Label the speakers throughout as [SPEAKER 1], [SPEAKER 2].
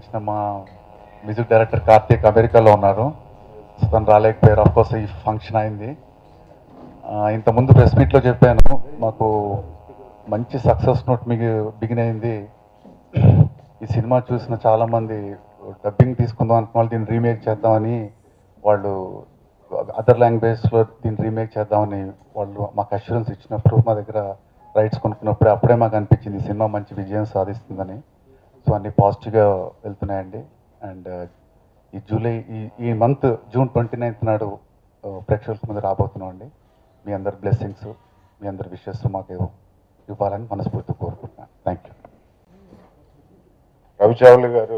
[SPEAKER 1] సహకరించిన మా music director Karthik అమెరికాలో ఉన్నారు సో తను రాలేకపోయారు ఆఫ్ కోర్స్ ఈ ఫంక్షన్ అయింది ఆ, ఇంతకుముందు ప్రెస్ మీట్లో చెప్పాను మాకు మంచి సక్సెస్ నోట్ మీకు బిగిన్ అయింది ఈ సినిమా చూసిన చాలామంది డబ్బింగ్ తీసుకుందాం అనుకున్న వాళ్ళు దీన్ని రీమేక్ చేద్దామని వాళ్ళు అదర్ లాంగ్వేజ్లో దీన్ని రీమేక్ చేద్దామని వాళ్ళు మాకు అష్యూరెన్స్ ఇచ్చినప్పుడు మా దగ్గర రైట్స్ కొనుక్కున్నప్పుడే అప్పుడే మాకు అనిపించింది ఈ సినిమా మంచి విజయం సాధిస్తుందని సో అన్ని పాజిటివ్గా వెళ్తున్నాయండి అండ్ ఈ జూలై ఈ ఈ మంత్ జూన్ ట్వంటీ నైన్త్ నాడు ఆ, ప్రేక్షకుల ముందు రాబోతున్నాం అండి మీ అందరి బ్లెస్సింగ్స్ మీ అందరి విషెస్ మాకు ఇవ్వాలని మనస్ఫూర్తిగా కోరుకుంటున్నాను థ్యాంక్ యూ
[SPEAKER 2] రవిచౌలి గారు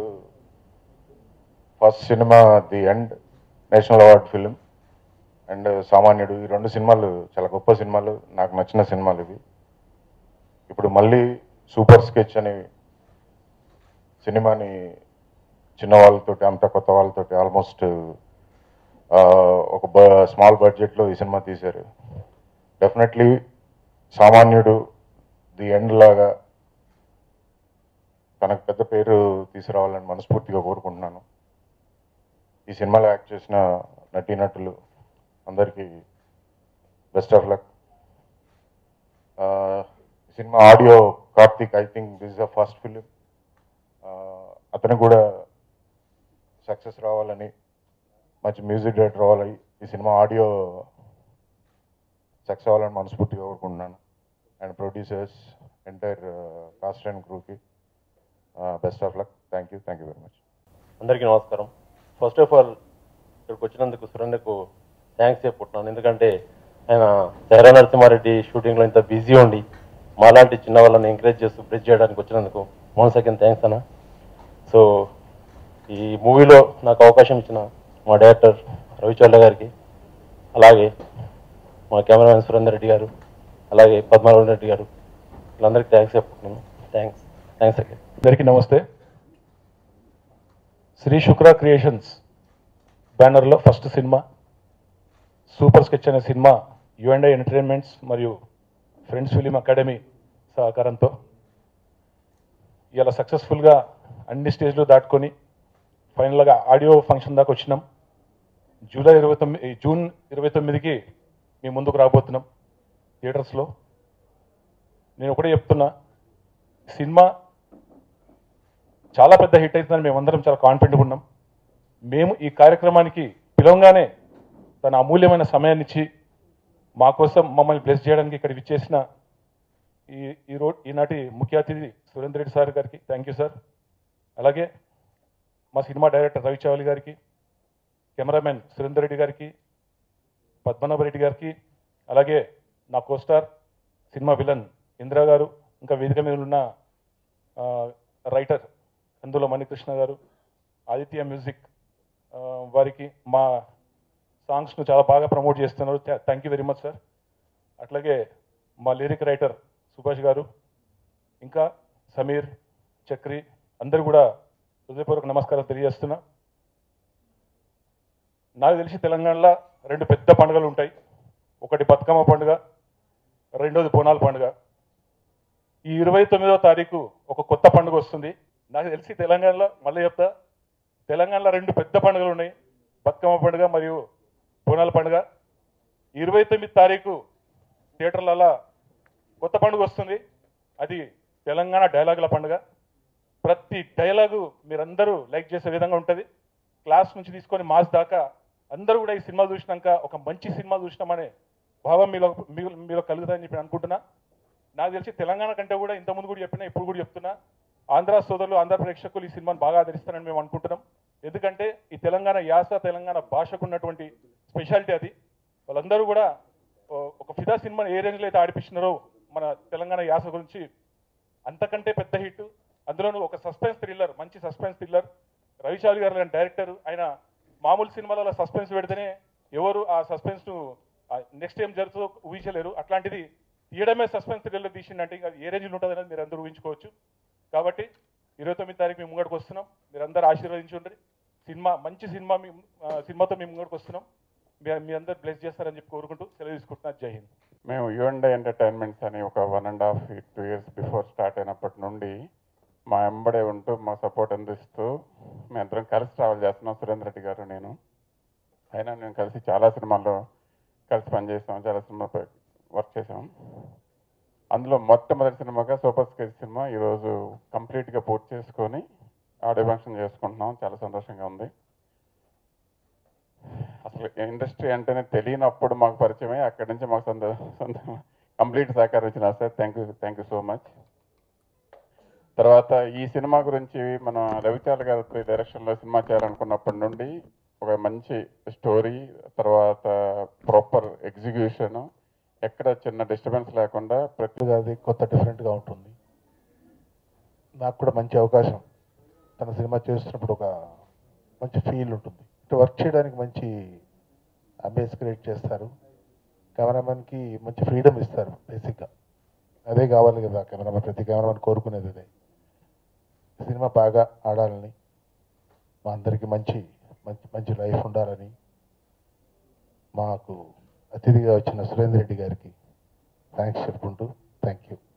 [SPEAKER 2] ఫస్ట్ సినిమా the end national award film and Samanyudu ఈ రెండు సినిమాలు చాలా గొప్ప సినిమాలు నాకు నచ్చిన సినిమాలు ఇవి ఇప్పుడు మళ్ళీ సూపర్ స్కెచ్ అనే సినిమాని చిన్న వాళ్ళతోటి అంత కొత్త వాళ్ళతోటి ఆల్మోస్ట్ ఒక బ స్మాల్ బడ్జెట్లో ఈ సినిమా తీశారు డెఫినెట్లీ సామాన్యుడు ది ఎండ్ లాగా తనకు పెద్ద పేరు తీసుకురావాలని మనస్ఫూర్తిగా కోరుకుంటున్నాను ఈ సినిమాలో యాక్ట్ చేసిన నటీనటులు అందరికీ బెస్ట్ ఆఫ్ లక్ సినిమా audio Karthik I think this the first film అతను కూడా సక్సెస్ రావాలని మంచి మ్యూజిక్ డైరెక్టర్ రావాలి ఈ సినిమా ఆడియో సక్సెస్ అవ్వాలని మనస్ఫూర్తిగా కోరుకుంటున్నాను and producers entire cast and క్రూకి best of luck thank you thank you very much
[SPEAKER 3] అందరికీ నమస్కారం ఫస్ట్ ఆఫ్ ఆల్ ఇక్కడికి వచ్చినందుకు సురేంద్రకు థ్యాంక్స్ చెప్పుకుంటున్నాను ఎందుకంటే ఆయన తెర నరసింహారెడ్డి షూటింగ్లో ఇంత బిజీ ఉండి మాలాంటి చిన్న వాళ్ళని ఎంకరేజ్ చేస్తూ బ్రిడ్జ్ చేయడానికి వచ్చినందుకు వన్ సెకండ్ థ్యాంక్స్ అన్న సో ఈ మూవీలో నాకు అవకాశం ఇచ్చిన మా డైరెక్టర్ రవిచోళ్ళ గారికి అలాగే మా కెమెరామెన్ సురేందర్ రెడ్డి గారు అలాగే పద్మారావు రెడ్డి గారు వీళ్ళందరికీ థ్యాంక్స్ చెప్పుకుంటున్నాను థ్యాంక్స్ థ్యాంక్స్ అగైన్
[SPEAKER 4] అందరికీ నమస్తే శ్రీ శుక్ర క్రియేషన్స్ బ్యానర్లో ఫస్ట్ సినిమా సూపర్ స్కెచ్ అనే సినిమా యుఎండ్ఐ ఎంటర్టైన్మెంట్స్ మరియు ఫ్రెండ్స్ ఫిలిం అకాడమీ సహకారంతో ఇలా సక్సెస్ఫుల్గా అన్ని స్టేజ్లు దాటుకొని ఫైనల్గా ఆడియో ఫంక్షన్ దాకా వచ్చినాం జూలై ఇరవై తొమ్మిది జూన్ ఇరవై తొమ్మిదికి మీ ముందుకు రాబోతున్నాం థియేటర్స్లో నేను ఒకటే చెప్తున్నా సినిమా చాలా పెద్ద హిట్ అవుతుందని మేమందరం చాలా కాన్ఫిడెంట్గా ఉన్నాం మేము ఈ కార్యక్రమానికి పిలవంగానే తన అమూల్యమైన సమయాన్ని ఇచ్చి మా కోసం మమ్మల్ని బ్లెస్ చేయడానికి ఇక్కడ విచ్చేసిన ఈ ఈ రో ఈనాటి ముఖ్య అతిథి సురేంద్ర రెడ్డి సార్ గారికి థ్యాంక్ యూ సార్ అలాగే మా సినిమా డైరెక్టర్ రవి చౌలి గారికి కెమెరామెన్ సురేందర్ రెడ్డి గారికి పద్మనాభ రెడ్డి గారికి అలాగే నా కోస్టార్ సినిమా విలన్ ఇందిరా గారు ఇంకా వేదిక మీద ఉన్న ఆ, రైటర్ కందుల మణికృష్ణ గారు ఆదిత్య మ్యూజిక్ ఆ, వారికి మా సాంగ్స్ను చాలా బాగా ప్రమోట్ చేస్తున్నారు thank you very much sir అట్లాగే మా లిరిక్ రైటర్ సుభాష్ గారు ఇంకా సమీర్ చక్రి అందరూ కూడా హృదయపూర్వక నమస్కారం తెలియజేస్తున్నా నాకు తెలిసి తెలంగాణలో రెండు పెద్ద పండుగలు ఉంటాయి ఒకటి బతుకమ్మ పండుగ రెండోది బోనాల పండుగ ఈ ఇరవై తొమ్మిదవ తారీఖు ఒక కొత్త పండుగ వస్తుంది నాకు తెలిసి తెలంగాణలో మళ్ళీ చెప్తా తెలంగాణలో రెండు పెద్ద పండుగలు ఉన్నాయి బతుకమ్మ పండుగ మరియు బోనాల పండుగ ఇరవై తొమ్మిది తారీఖు థియేటర్లలో కొత్త పండుగ వస్తుంది అది తెలంగాణ డైలాగుల పండుగ ప్రతి డైలాగు మీరందరూ లైక్ చేసే విధంగా ఉంటుంది క్లాస్ నుంచి తీసుకొని మాస్ దాకా అందరూ కూడా ఈ సినిమా చూసినాక ఒక మంచి సినిమా చూసినామనే భావం మీలో మీ- మీలో కలుగుతుందని చెప్పి అనుకుంటున్నా నాకు తెలిసి తెలంగాణ కంటే కూడా ఇంతకుముందు కూడా చెప్పినా ఇప్పుడు కూడా చెప్తున్నా ఆంధ్ర సోదరులు ఆంధ్ర ప్రేక్షకులు ఈ సినిమాని బాగా ఆదరిస్తారని మేము అనుకుంటున్నాం ఎందుకంటే ఈ తెలంగాణ యాస తెలంగాణ భాషకు ఉన్నటువంటి స్పెషాలిటీ అది వాళ్ళందరూ కూడా ఓ- ఒక ఫిదా సినిమాని ఏ రేంజ్లో అయితే ఆడిపిస్తున్నారో మన తెలంగాణ యాస గురించి అంతకంటే పెద్ద హిట్ అందులోనూ ఒక సస్పెన్స్ థ్రిల్లర్ మంచి సస్పెన్స్ థ్రిల్లర్ రవిశాలి గారు లాంటి డైరెక్టర్ ఆయన మామూలు సినిమాలలో సస్పెన్స్ పెడితేనే ఎవరు ఆ సస్పెన్స్ ను నెక్స్ట్ ఏం జరుగుతుందో ఊహించలేరు అట్లాంటిది తీయడమే సస్పెన్స్ థ్రిల్లర్ తీసిందంటే ఇంకా ఏ రేంజ్లో ఉంటుంది అనేది మీరు అందరూ ఊహించుకోవచ్చు కాబట్టి ఇరవై తొమ్మిది తారీఖు మేము ముంగడికి వస్తున్నాం మీరు అందరూ ఆశీర్వదించుండ్రి సినిమా మంచి సినిమా మీ ఆ, సినిమాతో మేము ముంగడికి వస్తున్నాం మీ మీ అందరు బ్లెస్ చేస్తారని చెప్పి కోరుకుంటూ సెలవు తీసుకుంటున్నా జై హింద్
[SPEAKER 2] మేము యుఎండే ఎంటర్టైన్మెంట్స్ అని ఒక one and half two years before start అయినప్పటి నుండి
[SPEAKER 5] మా వెంబడే ఉంటూ మా సపోర్ట్ అందిస్తూ మేమిద్దరం కలిసి ట్రావెల్ చేస్తున్నాం సురేంద్ర రెడ్డి గారు నేను అయినా నేను కలిసి చాలా సినిమాల్లో కలిసి పనిచేసాం చాలా సినిమా వర్క్ చేసాం అందులో మొట్టమొదటి సినిమాగా సూపర్ స్కేజ్ సినిమా ఈరోజు కంప్లీట్గా పూర్తి చేసుకొని ఆడియో ఫంక్షన్ చేసుకుంటున్నాం చాలా సంతోషంగా ఉంది అసలు ఇండస్ట్రీ అంటేనే తెలియనప్పుడు మాకు పరిచయమై అక్కడి నుంచి మాకు సొంత సొంత కంప్లీట్ సహకారం ఇచ్చిన sir thank you thank you so much తర్వాత ఈ సినిమా గురించి మన రవిచాల గారి డైరెక్షన్లో సినిమా చేయాలనుకున్నప్పటి నుండి ఒక మంచి స్టోరీ తర్వాత ప్రాపర్ ఎగ్జిక్యూషన్ ఎక్కడ చిన్న డిస్టర్బెన్స్ లేకుండా ప్రతి
[SPEAKER 6] అది కొత్త డిఫరెంట్గా ఉంటుంది నాకు కూడా మంచి అవకాశం తన సినిమా చేస్తున్నప్పుడు ఒక మంచి ఫీల్ ఉంటుంది ఇటు వర్క్ చేయడానికి మంచి అంబియన్స్ క్రియేట్ చేస్తారు కెమెరామెన్కి మంచి ఫ్రీడమ్ ఇస్తారు బేసిక్గా అదే కావాలి కదా కెమెరామెన్ ప్రతి కెమెరామెన్ కోరుకునేది అదే సినిమా బాగా ఆడాలని మా అందరికీ మంచి మంచి మంచి లైఫ్ ఉండాలని మాకు అతిథిగా వచ్చిన సురేందర్ రెడ్డి గారికి థ్యాంక్స్ చెప్పుకుంటూ థ్యాంక్ యూ